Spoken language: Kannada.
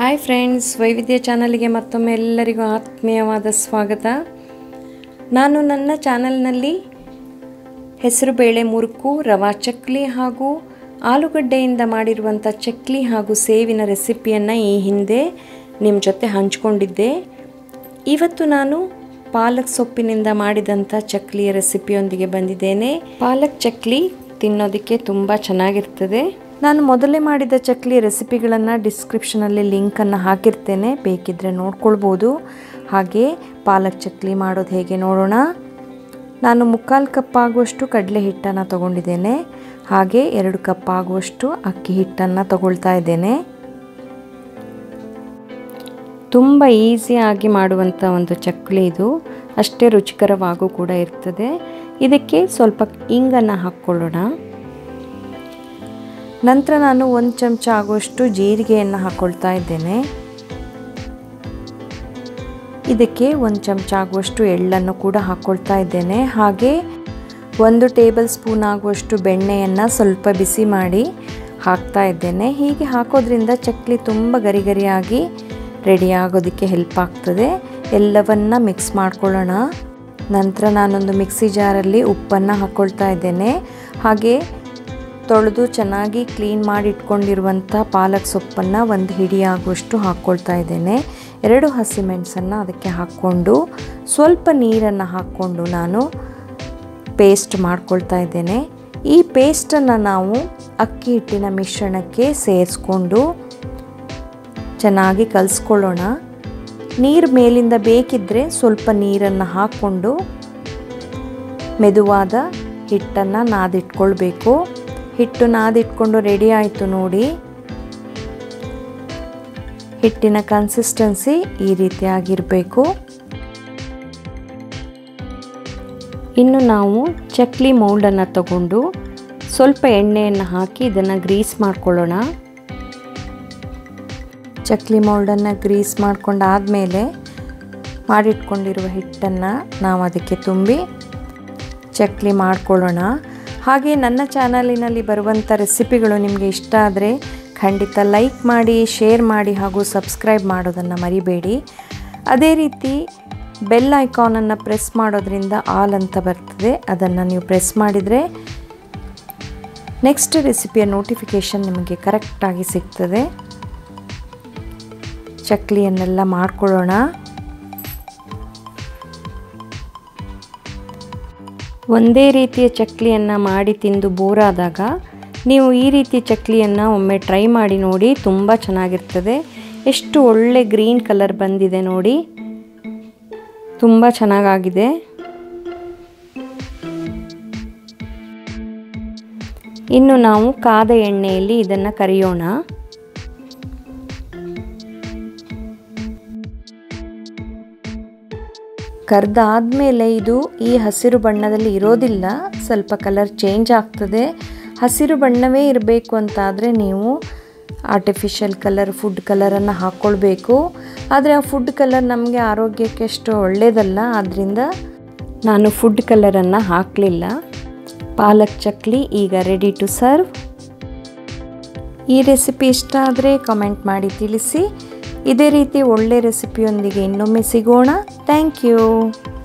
ಹಾಯ್ ಫ್ರೆಂಡ್ಸ್ ವೈವಿಧ್ಯ ಚಾನಲ್ಗೆ ಮತ್ತೊಮ್ಮೆ ಎಲ್ಲರಿಗೂ ಆತ್ಮೀಯವಾದ ಸ್ವಾಗತ ನಾನು ನನ್ನ ಚಾನಲ್ನಲ್ಲಿ ಹೆಸರುಬೇಳೆ ಮುರುಕು ರವಾ ಚಕ್ಲಿ ಹಾಗೂ ಆಲೂಗಡ್ಡೆಯಿಂದ ಮಾಡಿರುವಂಥ ಚಕ್ಲಿ ಹಾಗೂ ಸೇವಿನ ರೆಸಿಪಿಯನ್ನು ಈ ಹಿಂದೆ ನಿಮ್ಮ ಜೊತೆ ಹಂಚ್ಕೊಂಡಿದ್ದೆ ಇವತ್ತು ನಾನು ಪಾಲಕ್ ಸೊಪ್ಪಿನಿಂದ ಮಾಡಿದಂಥ ಚಕ್ಲಿಯ ರೆಸಿಪಿಯೊಂದಿಗೆ ಬಂದಿದ್ದೇನೆ ಪಾಲಕ್ ಚಕ್ಲಿ ತಿನ್ನೋದಕ್ಕೆ ತುಂಬ ಚೆನ್ನಾಗಿರ್ತದೆ ನಾನು ಮೊದಲೇ ಮಾಡಿದ ಚಕ್ಲಿ ರೆಸಿಪಿಗಳನ್ನು ಡಿಸ್ಕ್ರಿಪ್ಷನಲ್ಲಿ ಲಿಂಕನ್ನು ಹಾಕಿರ್ತೇನೆ ಬೇಕಿದ್ದರೆ ನೋಡ್ಕೊಳ್ಬೋದು ಹಾಗೆ ಪಾಲಕ್ ಚಕ್ಲಿ ಮಾಡೋದು ಹೇಗೆ ನೋಡೋಣ ನಾನು ಮುಕ್ಕಾಲು ಕಪ್ ಆಗುವಷ್ಟು ಕಡಲೆ ಹಿಟ್ಟನ್ನು ತಗೊಂಡಿದ್ದೇನೆ ಹಾಗೆ ಎರಡು ಕಪ್ ಆಗುವಷ್ಟು ಅಕ್ಕಿ ಹಿಟ್ಟನ್ನು ತಗೊಳ್ತಾ ಇದ್ದೇನೆ ತುಂಬ ಈಸಿಯಾಗಿ ಮಾಡುವಂಥ ಒಂದು ಚಕ್ಲಿ ಇದು ಅಷ್ಟೇ ರುಚಿಕರವಾಗೂ ಕೂಡ ಇರ್ತದೆ ಇದಕ್ಕೆ ಸ್ವಲ್ಪ ಇಂಗನ್ನು ಹಾಕ್ಕೊಳ್ಳೋಣ ನಂತರ ನಾನು ಒಂದು ಚಮಚ ಆಗುವಷ್ಟು ಜೀರಿಗೆಯನ್ನು ಹಾಕ್ಕೊಳ್ತಾ ಇದ್ದೇನೆ ಇದಕ್ಕೆ ಒಂದು ಚಮಚ ಆಗುವಷ್ಟು ಎಳ್ಳನ್ನು ಕೂಡ ಹಾಕ್ಕೊಳ್ತಾ ಇದ್ದೇನೆ ಹಾಗೆ ಒಂದು ಟೇಬಲ್ ಸ್ಪೂನ್ ಆಗುವಷ್ಟು ಬೆಣ್ಣೆಯನ್ನು ಸ್ವಲ್ಪ ಬಿಸಿ ಮಾಡಿ ಹಾಕ್ತಾ ಇದ್ದೇನೆ ಹೀಗೆ ಹಾಕೋದ್ರಿಂದ ಚಕ್ಲಿ ತುಂಬ ಗರಿ ಗರಿಯಾಗಿ ರೆಡಿ ಆಗೋದಕ್ಕೆ ಹೆಲ್ಪ್ ಆಗ್ತದೆ ಎಲ್ಲವನ್ನ ಮಿಕ್ಸ್ ಮಾಡ್ಕೊಳ್ಳೋಣ ನಂತರ ನಾನೊಂದು ಮಿಕ್ಸಿ ಜಾರಲ್ಲಿ ಉಪ್ಪನ್ನು ಹಾಕ್ಕೊಳ್ತಾ ಇದ್ದೇನೆ ಹಾಗೆ ತೊಳೆದು ಚೆನ್ನಾಗಿ ಕ್ಲೀನ್ ಮಾಡಿ ಇಟ್ಕೊಂಡಿರುವಂಥ ಪಾಲಕ್ ಸೊಪ್ಪನ್ನು ಒಂದು ಹಿಡಿ ಆಗುವಷ್ಟು ಹಾಕ್ಕೊಳ್ತಾ ಇದ್ದೇನೆ ಎರಡು ಹಸಿಮೆಣಸನ್ನು ಅದಕ್ಕೆ ಹಾಕ್ಕೊಂಡು ಸ್ವಲ್ಪ ನೀರನ್ನು ಹಾಕ್ಕೊಂಡು ನಾನು ಪೇಸ್ಟ್ ಮಾಡ್ಕೊಳ್ತಾ ಇದ್ದೇನೆ ಈ ಪೇಸ್ಟನ್ನು ನಾವು ಅಕ್ಕಿ ಹಿಟ್ಟಿನ ಮಿಶ್ರಣಕ್ಕೆ ಸೇರಿಸ್ಕೊಂಡು ಚೆನ್ನಾಗಿ ಕಲಿಸ್ಕೊಳ್ಳೋಣ ನೀರು ಮೇಲಿಂದ ಬೇಕಿದ್ದರೆ ಸ್ವಲ್ಪ ನೀರನ್ನು ಹಾಕ್ಕೊಂಡು ಮೆದುವಾದ ಹಿಟ್ಟನ್ನು ನಾದಿಟ್ಕೊಳ್ಬೇಕು ಹಿಟ್ಟು ನಾದಿಟ್ಕೊಂಡು ರೆಡಿ ಆಯಿತು ನೋಡಿ ಹಿಟ್ಟಿನ ಕನ್ಸಿಸ್ಟೆನ್ಸಿ ಈ ರೀತಿಯಾಗಿರಬೇಕು ಇನ್ನು ನಾವು ಚಕ್ಲಿ ಮೌಲ್ಡನ್ನು ತಗೊಂಡು ಸ್ವಲ್ಪ ಎಣ್ಣೆಯನ್ನು ಹಾಕಿ ಇದನ್ನು ಗ್ರೀಸ್ ಮಾಡ್ಕೊಳ್ಳೋಣ ಚಕ್ಲಿ ಮೌಲ್ಡನ್ನು ಗ್ರೀಸ್ ಮಾಡ್ಕೊಂಡಾದಮೇಲೆ ಮಾಡಿಟ್ಕೊಂಡಿರುವ ಹಿಟ್ಟನ್ನು ನಾವು ಅದಕ್ಕೆ ತುಂಬಿ ಚಕ್ಲಿ ಮಾಡ್ಕೊಳ್ಳೋಣ ಹಾಗೆ ನನ್ನ ಚಾನಲಿನಲ್ಲಿ ಬರುವಂಥ ರೆಸಿಪಿಗಳು ನಿಮಗೆ ಇಷ್ಟ ಆದರೆ ಖಂಡಿತ ಲೈಕ್ ಮಾಡಿ ಶೇರ್ ಮಾಡಿ ಹಾಗೂ ಸಬ್ಸ್ಕ್ರೈಬ್ ಮಾಡೋದನ್ನು ಮರಿಬೇಡಿ ಅದೇ ರೀತಿ ಬೆಲ್ ಐಕಾನನ್ನು ಪ್ರೆಸ್ ಮಾಡೋದ್ರಿಂದ ಆಲ್ ಅಂತ ಬರ್ತದೆ ಅದನ್ನು ನೀವು ಪ್ರೆಸ್ ಮಾಡಿದರೆ ನೆಕ್ಸ್ಟ್ ರೆಸಿಪಿಯ ನೋಟಿಫಿಕೇಷನ್ ನಿಮಗೆ ಕರೆಕ್ಟಾಗಿ ಸಿಗ್ತದೆ ಚಕ್ಲಿಯನ್ನೆಲ್ಲ ಮಾಡ್ಕೊಳ್ಳೋಣ ಒಂದೇ ರೀತಿಯ ಚಕ್ಲಿಯನ್ನು ಮಾಡಿ ತಿಂದು ಬೋರಾದಾಗ ನೀವು ಈ ರೀತಿ ಚಕ್ಲಿಯನ್ನು ಒಮ್ಮೆ ಟ್ರೈ ಮಾಡಿ ನೋಡಿ ತುಂಬ ಚೆನ್ನಾಗಿರ್ತದೆ ಎಷ್ಟು ಒಳ್ಳೆ ಗ್ರೀನ್ ಕಲರ್ ಬಂದಿದೆ ನೋಡಿ ತುಂಬ ಚೆನ್ನಾಗಾಗಿದೆ ಇನ್ನು ನಾವು ಕಾದ ಎಣ್ಣೆಯಲ್ಲಿ ಇದನ್ನು ಕರಿಯೋಣ ಕರ್ದಾದ್ಮೇಲೆ ಇದು ಈ ಹಸಿರು ಬಣ್ಣದಲ್ಲಿ ಇರೋದಿಲ್ಲ ಸ್ವಲ್ಪ ಕಲರ್ ಚೇಂಜ್ ಆಗ್ತದೆ ಹಸಿರು ಬಣ್ಣವೇ ಇರಬೇಕು ಅಂತಾದರೆ ನೀವು ಆರ್ಟಿಫಿಷಿಯಲ್ ಕಲರ್ ಫುಡ್ ಕಲರನ್ನು ಹಾಕ್ಕೊಳ್ಬೇಕು ಆದರೆ ಆ ಫುಡ್ ಕಲರ್ ನಮಗೆ ಆರೋಗ್ಯಕ್ಕೆ ಅಷ್ಟು ಒಳ್ಳೆಯದಲ್ಲ ಆದ್ದರಿಂದ ನಾನು ಫುಡ್ ಕಲರನ್ನು ಹಾಕಲಿಲ್ಲ ಪಾಲಕ್ ಚಕ್ಲಿ ಈಗ ರೆಡಿ ಟು ಸರ್ವ್ ಈ ರೆಸಿಪಿ ಇಷ್ಟ ಆದರೆ ಕಮೆಂಟ್ ಮಾಡಿ ತಿಳಿಸಿ ಇದೇ ರೀತಿ ಒಳ್ಳೆ ರೆಸಿಪಿಯೊಂದಿಗೆ ಇನ್ನೊಮ್ಮೆ ಸಿಗೋಣ ಥ್ಯಾಂಕ್ ಯು